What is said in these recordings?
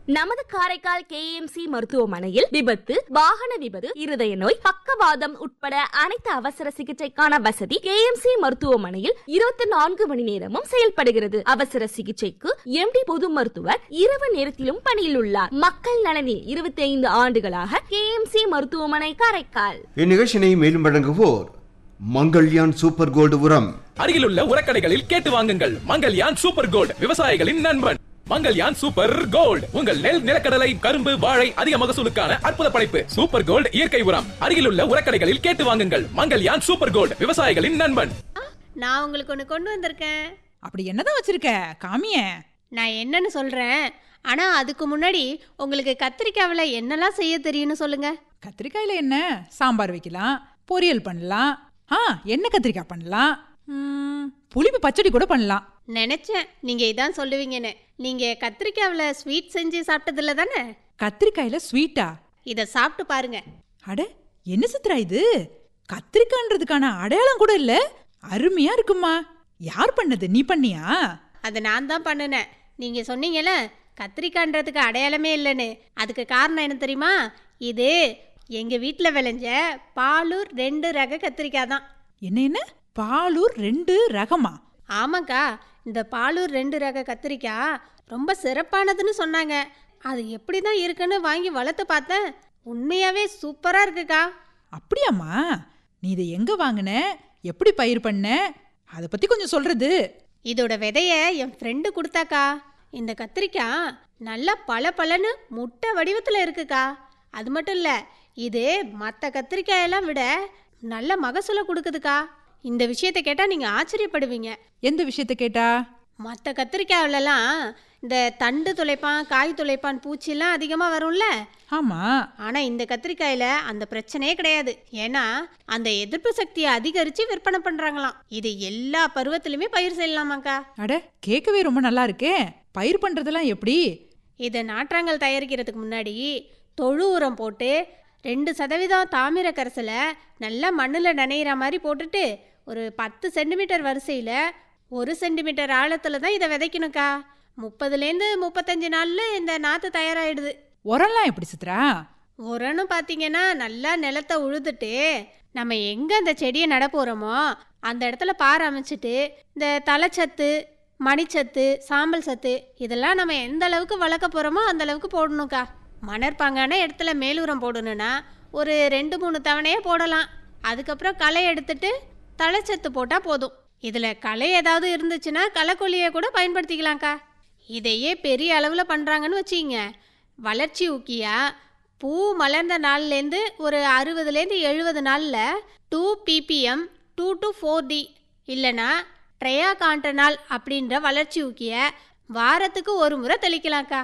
நமது காரைக்கால் கேஎம்சி மருத்துவமனையில் விபத்து வாகன விபத்து இருதய நோய் பக்கவாதம் உட்பட அனைத்து அவசர சிகிச்சைக்கான வசதி கேஎம்சி மருத்துவமனையில் இருபத்தி நான்கு மணி நேரமும் செயல்படுகிறது அவசர சிகிச்சைக்கு எம்டி பொது மருத்துவர் இரவு நேரத்திலும் பணியில் உள்ளார் மக்கள் நலனில் இருபத்தி ஐந்து ஆண்டுகளாக கேஎம்சி மருத்துவமனை காரைக்கால் இந்நிகழ்ச்சியினை மேலும் வழங்குவோர் மங்கள்யான் சூப்பர் கோல்டு உரம் அருகிலுள்ள உரக்கடைகளில் கேட்டு வாங்குங்கள் மங்கல்யான் சூப்பர் கோல்ட் விவசாயிகளின் நண்பன் மங்கல்யான் சூப்பர் கோல்ட் உங்கள் நெல் நிலக்கடலை கரும்பு வாழை அதிக மகசூலுக்கான அற்புத படைப்பு சூப்பர் கோல்ட் இயற்கை உரம் அருகிலுள்ள உரக்கடைகளில் கேட்டு வாங்குங்கள் மங்கல்யான் சூப்பர் கோல்ட் விவசாயிகளின் நண்பன் நான் உங்களுக்கு ஒன்று கொண்டு வந்திருக்கேன் அப்படி என்னதான் வச்சிருக்க காமிய நான் என்னன்னு சொல்கிறேன் ஆனால் அதுக்கு முன்னாடி உங்களுக்கு கத்திரிக்காவில் என்னெல்லாம் செய்ய தெரியும்னு சொல்லுங்க கத்திரிக்காயில என்ன சாம்பார் வைக்கலாம் பொரியல் பண்ணலாம் ஆ எண்ணெய் கத்திரிக்காய் பண்ணலாம் ம், புளிப்பு பச்சடி கூட பண்ணலாம் நினச்சேன் நீங்கள் இதான் சொல்லுவீங்கன்னு நீங்கள் கத்திரிக்காவில் ஸ்வீட் செஞ்சு சாப்பிட்டதில்ல தானே கத்திரிக்காயில ஸ்வீட்டா இதை சாப்பிட்டு பாருங்க அட என்ன சித்ரா இது கத்திரிக்கான்றதுக்கான அடையாளம் கூட இல்ல அருமையா இருக்குமா யார் பண்ணது நீ பண்ணியா அதை நான் தான் பண்ணினேன் நீங்கள் சொன்னீங்கல்ல கத்திரிக்கான்றதுக்கு அடையாளமே இல்லைன்னு அதுக்கு காரணம் என்ன தெரியுமா இது எங்கள் வீட்டில் விளைஞ்ச பாலூர் ரெண்டு ரக கத்திரிக்காய் தான் என்ன என்ன பாலூர் ரெண்டு ரகமா ஆமாக்கா இந்த பாலூர் ரெண்டு ரக கத்திரிக்காய் ரொம்ப சிறப்பானதுன்னு சொன்னாங்க அது எப்படி தான் இருக்குன்னு வாங்கி வளர்த்து பார்த்தேன் உண்மையாவே சூப்பராக இருக்குக்கா அப்படியாம்மா நீ இதை எங்க வாங்கின எப்படி பயிர் பண்ண அதை பத்தி கொஞ்சம் சொல்றது இதோட விதைய என் ஃப்ரெண்டு கொடுத்தாக்கா இந்த கத்திரிக்காய் நல்லா பல பலன்னு முட்டை வடிவத்தில் இருக்குக்கா அது மட்டும் இல்லை இது மற்ற கத்திரிக்காயெல்லாம் விட நல்ல மகசூலை கொடுக்குதுக்கா இந்த விஷயத்தை கேட்டால் நீங்கள் ஆச்சரியப்படுவீங்க எந்த விஷயத்த கேட்டா மற்ற கத்திரிக்காயிலலாம் இந்த தண்டு துளைப்பான் காய் துளைப்பான் பூச்சிலாம் அதிகமாக வரும்ல ஆமா ஆனால் இந்த கத்திரிக்காயில் அந்த பிரச்சனையே கிடையாது ஏன்னா அந்த எதிர்ப்பு சக்தியை அதிகரித்து விற்பனை பண்ணுறாங்களாம் இது எல்லா பருவத்திலுமே பயிர் செய்யலாமாக்கா அட கேட்கவே ரொம்ப நல்லா இருக்கே பயிர் பண்றதெல்லாம் எப்படி இதை நாற்றாங்கல் தயாரிக்கிறதுக்கு முன்னாடி தொழு உரம் போட்டு ரெண்டு சதவீதம் தாமிர கரைசலை நல்லா மண்ணில் நனையிற மாதிரி போட்டுட்டு ஒரு பத்து சென்டிமீட்டர் வரிசையில் ஒரு சென்டிமீட்டர் ஆழத்தில் தான் இதை விதைக்கணுக்கா முப்பதுலேருந்து முப்பத்தஞ்சு நாளில் இந்த நாற்று தயாராகிடுது உரம்லாம் எப்படி சித்ரா உரம்னு பார்த்தீங்கன்னா நல்லா நிலத்தை உழுதுட்டு நம்ம எங்கே அந்த செடியை நட போகிறோமோ அந்த இடத்துல பாறை அமைச்சிட்டு இந்த தலைச்சத்து மணிச்சத்து சாம்பல் சத்து இதெல்லாம் நம்ம எந்த அளவுக்கு வளர்க்க போகிறோமோ அந்த அளவுக்கு போடணுக்கா மணற்பாங்கான இடத்துல மேலுரம் போடணும்னா ஒரு ரெண்டு மூணு தவணையே போடலாம் அதுக்கப்புறம் களை எடுத்துட்டு தலைச்சத்து போட்டால் போதும் இதில் களை ஏதாவது இருந்துச்சுன்னா களைக்கொல்லியை கூட பயன்படுத்திக்கலாம்க்கா இதையே பெரிய அளவில் பண்ணுறாங்கன்னு வச்சிங்க வளர்ச்சி ஊக்கியா பூ மலர்ந்த நாள்லேருந்து ஒரு அறுபதுலேருந்து எழுபது நாளில் two PPM two to four D இல்லைனா ட்ரையா காண்டனால் அப்படின்ற வளர்ச்சி ஊக்கிய வாரத்துக்கு ஒரு முறை தெளிக்கலாம்க்கா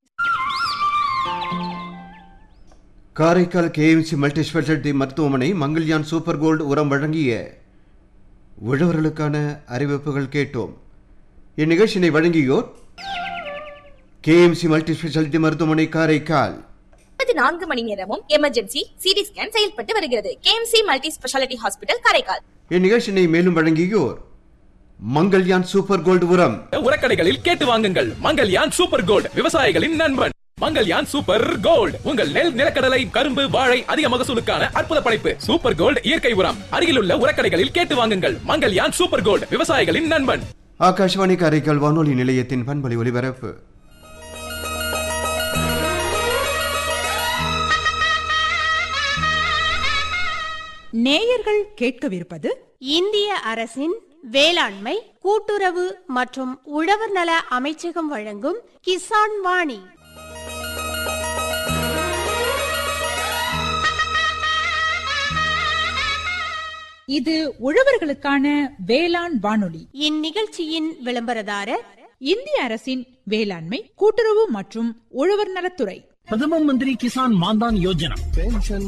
காரைக்கால் கேஎம்சி மல்டி ஸ்பெஷாலிட்டி மருத்துவமனை மங்கள்யான் சூப்பர் கோல்டு உரம் வழங்கிய உழவர்களுக்கான அறிவிப்புகள் கேட்டோம் இந்நிகழ்ச்சியினை வழங்கியோர் கேஎம்சி மல்டி ஸ்பெஷாலிட்டி மருத்துவமனை காரைக்கால் இருபத்தி நான்கு மணி நேரமும் எமர்ஜென்சி சிடி ஸ்கேன் செயல்பட்டு வருகிறது KMC multi speciality hospital Karaikal இந்நிகழ்ச்சியினை மேலும் வழங்கியோர் மங்கள்யான் சூப்பர் கோல்டு உரம் உரக்கடைகளில் கேட்டு வாங்குங்கள் மங்கல்யான் சூப்பர் கோல்ட் விவசாயிகளின் நண்பன் மங்கல்யான் சூப்பர் கோல்ட் உங்கள் நெல் நிலக்கடலை கரும்பு வாழை அதிக மகசூலுக்கான அற்புத படைப்பு சூப்பர் கோல்ட் இயற்கை உரம் அருகிலுள்ள உரக்கடைகளில் கேட்டு வாங்குங்கள் மங்கல்யான் சூப்பர் கோல்ட் விவசாயிகளின் நண்பன் ஆகாஷ்வாணி காரைக்கால் வானொலி நிலையத்தின் பண்பலை ஒலிபரப்பு நேயர்கள் கேட்கவிருப்பது இந்திய அரசின் வேளாண்மை கூட்டுறவு மற்றும் உழவர் நல அமைச்சகம் வழங்கும் கிசான் வாணி இது உழவர்களுக்கான வேளாண் வானொலி இந்நிகழ்ச்சியின் விளம்பரதாரர் இந்திய அரசின் வேளாண்மை கூட்டுறவு மற்றும் உழவர் நலத்துறை பிரதம மந்திரி கிசான் மான்தான் யோஜனா पेंशन